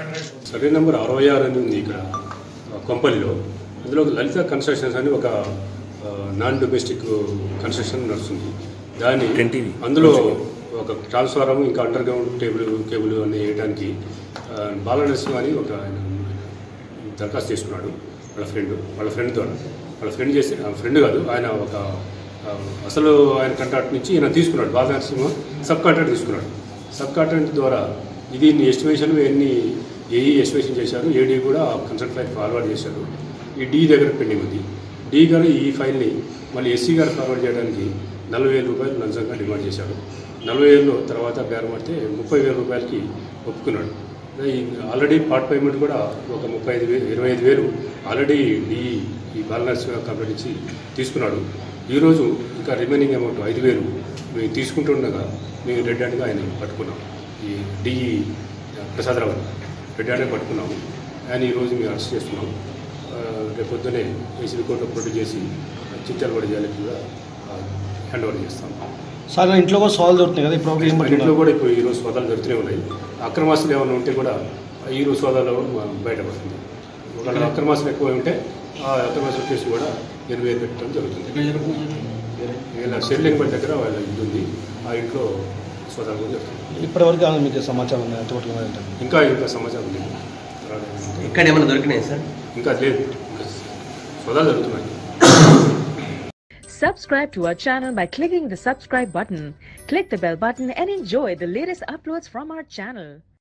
Survey number అరవై ఆరు అని ఉంది ఇక్కడ ఆ, కొంపల్లిలో అందులో ఒక లలిత కన్స్ట్రక్షన్స్ అని ఒక ఆ, నాన్ డొమెస్టిక్ కన్స్ట్రక్షన్ నడుస్తుంది దాని అందులో ఒక ట్రాన్స్ఫారం ఇంకా అండర్ గ్రౌండ్ టేబుల్ కేబుల్ అన్ని వేయడానికి ఆ, బాలనరసింహ అని ఒక ఆయన దరఖాస్తు చేసుకున్నాడు వాళ్ళ ఫ్రెండ్ వాళ్ళ ఫ్రెండ్ ద్వారా వాళ్ళ ఫ్రెండ్ చేసి ఫ్రెండ్ కాదు ఆయన ఒక ఆ, అసలు ఆయన కాంట్రాక్ట్ నుంచి ఈయన తీసుకున్నాడు బాలనరసింహ సబ్ కాంట్రాక్ట్ తీసుకున్నాడు సబ్ కాంట్రాక్ట్ ద్వారా ఇది ఎస్టిమేషన్ ఎన్ని ఏఈ ఎస్టిమేషన్ చేశారు ఏడీ కూడా కన్సల్ట్ ఫైల్ ఫార్వర్డ్ చేశారు ఈ డి దగ్గర పెండింగ్ ఉంది డి గారు ఈ ఫైల్ని మళ్ళీ ఎస్సీ గారు ఫార్వర్డ్ చేయడానికి నలభై వేల రూపాయలు లంచంగా డిమాండ్ చేశాడు నలభై వేలు తర్వాత బేరమాడితే ముప్పై వేల రూపాయలకి ఒప్పుకున్నాడు ఈ ఆల్రెడీ పార్ట్ పేమెంట్ కూడా ఒక ముప్పై ఐదు వేలు ఇరవై ఐదు వేలు ఆల్రెడీ డి ఈ బాలనర్సింగ్ కంప్లీట్ ఇచ్చి తీసుకున్నాడు ఈరోజు ఇంకా రిమైనింగ్ అమౌంట్ ఐదు వేలు మేము తీసుకుంటుండగా మేము రెడ్ హ్యాండ్గా ఆయన పట్టుకున్నాం ఈ డిఈ ప్రసాదరావు రెడ్ హ్యాండ్గా పట్టుకున్నాము ఆయన ఈరోజు మేము అరెస్ట్ చేస్తున్నాం ఆ, రేపు పొద్దునే ఏసీబీ కోర్టులో ప్రొడ్యూస్ చేసి చిట్టాలవాడి జైలుకి కూడా హ్యాండ్ ఓవర్ చేస్తాం సార్ నా ఇంట్లో కూడా సవాల్ దొరుకుతున్నాయి కదా ఇప్పుడు ఏం ఇంట్లో పట్టుకున్నారు కూడా ఇప్పుడు ఈరోజు సోదాలు జరుగుతూనే ఉన్నాయి అక్రమాస్తులు ఏమైనా ఉంటే కూడా ఈరోజు సోదాలో బయటపడుతుంది ఒకవేళ అక్రమాస్తులు ఎక్కువ ఉంటే ఆ అక్రమాస్తుల కేసు కూడా ఎనభై వేలు పెట్టడం జరుగుతుంది ఇలా షెర్లింగ్ దగ్గర వాళ్ళ ఇల్లు ఉంది ఆ ఇంట్లో సోదాలు కూడా జరుగుతుంది ఇప్పటివరకు ఏమైనా మీకు సమాచారం ఉంది ఎంత పట్టుకున్నారు ఏంటని? ఇంకా ఇంకా సమాచారం లేదు ఇక్కడ ఏమైనా దొరికినాయి సార్ ఇంకా లేదు ఇంకా సోదాలు జరుగుతున్నాయి Subscribe to our channel by clicking the subscribe button. Click the bell button and enjoy the latest uploads from our channel.